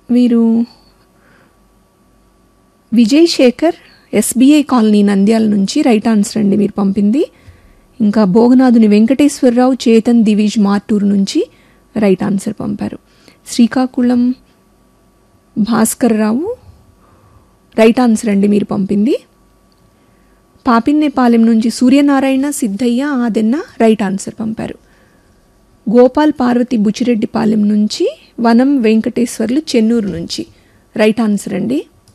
వీరు Vijay Shekar SBI colony Nandyal నుంచి right answer అండి మీరు పంపింది ఇంకా భోగనాథుని వెంకటేశ్వరరావు చేతన్ దివిజ్ మార్టూరు నుంచి రైట్ ఆన్సర్ పంపారు శ్రీకాకుళం భాస్కర్ రావు రైట్ ఆన్సర్ అండి మీరు పంపింది పాపిన్నేపాలెం నుంచి సూర్యనారాయణ సిద్ధయ్య ఆదెన్న రైట్ ఆన్సర్ పంపారు గోపాల్ పార్వతి బుచ్చిరెడ్డిపాలెం నుంచి వనం వెంకటేశ్వర్లు చెన్నూరు నుంచి రైట్ ఆన్సర్ అండి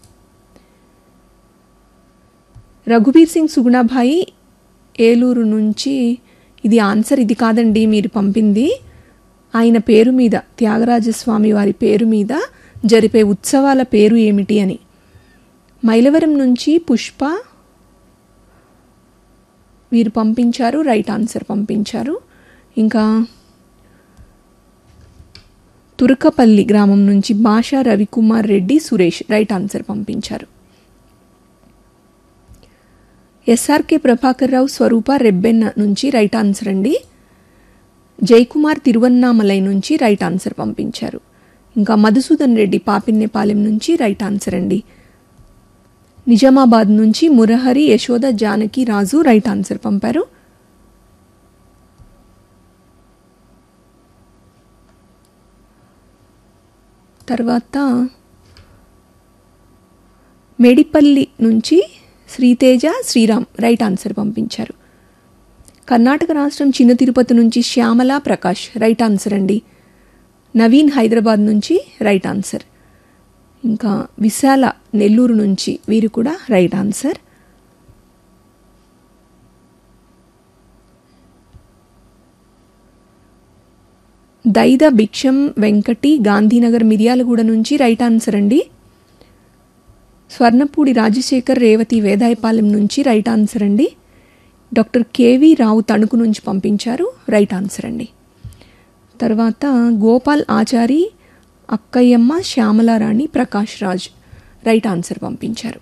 రఘుబీర్ సింగ్ సుగుణాభాయి ఏలూరు నుంచి ఇది ఆన్సర్ ఇది కాదండి మీరు పంపింది ఆయన పేరు మీద త్యాగరాజస్వామి వారి పేరు మీద జరిపే ఉత్సవాల పేరు ఏమిటి అని మైలవరం నుంచి పుష్ప వీరు పంపించారు రైట్ ఆన్సర్ పంపించారు ఇంకా తురకపల్లి గ్రామం నుంచి భాషా రవికుమార్ రెడ్డి సురేష్ రైట్ ఆన్సర్ పంపించారు ఎస్ఆర్కే ప్రభాకర్ రావు స్వరూప రెబ్బెన్న నుంచి రైట్ ఆన్సర్ అండి జయకుమార్ తిరువన్నామలై నుంచి రైట్ ఆన్సర్ పంపించారు ఇంకా మధుసూదన్ రెడ్డి పాపిన్నేపాలెం నుంచి రైట్ ఆన్సర్ అండి నిజామాబాద్ నుంచి మురహరి యశోద జానకి రాజు రైట్ ఆన్సర్ పంపారు తర్వాత మేడిపల్లి నుంచి శ్రీతేజ శ్రీరామ్ రైట్ ఆన్సర్ పంపించారు కర్ణాటక రాష్ట్రం చిన్న తిరుపతి నుంచి శ్యామల ప్రకాష్ రైట్ ఆన్సర్ అండి నవీన్ హైదరాబాద్ నుంచి రైట్ ఆన్సర్ ఇంకా విశాల నెల్లూరు నుంచి వీరు కూడా రైట్ ఆన్సర్ దైద భిక్షం వెంకటి గాంధీనగర్ మిర్యాలగూడ నుంచి రైట్ ఆన్సర్ అండి స్వర్ణపూడి రాజశేఖర్ రేవతి వేదాయపాలెం నుంచి రైట్ ఆన్సర్ అండి డాక్టర్ కేవి రావు తణుకు నుంచి పంపించారు రైట్ ఆన్సర్ అండి తర్వాత గోపాల్ ఆచారి అక్కయ్యమ్మ శ్యామలారాణి ప్రకాష్ రాజ్ రైట్ ఆన్సర్ పంపించారు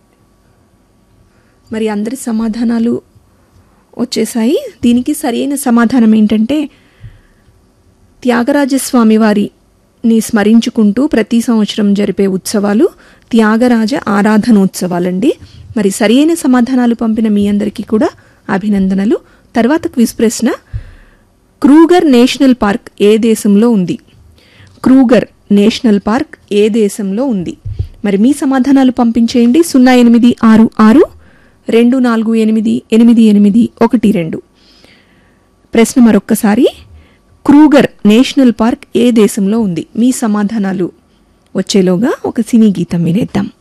మరి అందరి సమాధానాలు వచ్చేసాయి దీనికి సరైన సమాధానం ఏంటంటే త్యాగరాజస్వామి వారిని స్మరించుకుంటూ ప్రతి సంవత్సరం జరిపే ఉత్సవాలు త్యాగరాజ ఆరాధనోత్సవాలండి మరి సరైన సమాధానాలు పంపిన మీ అందరికీ కూడా అభినందనలు తర్వాత క్విజ్ ప్రశ్న క్రూగర్ నేషనల్ పార్క్ ఏ దేశంలో ఉంది క్రూగర్ నేషనల్ పార్క్ ఏ దేశంలో ఉంది మరి మీ సమాధానాలు పంపించేయండి సున్నా ఎనిమిది ఆరు ఆరు రెండు నాలుగు ఎనిమిది ఎనిమిది ఎనిమిది ఒకటి రెండు ప్రశ్న మరొక్కసారి క్రూగర్ నేషనల్ పార్క్ ఏ దేశంలో ఉంది మీ సమాధానాలు వచ్చేలోగా ఒక సినీ గీతం వినేద్దాం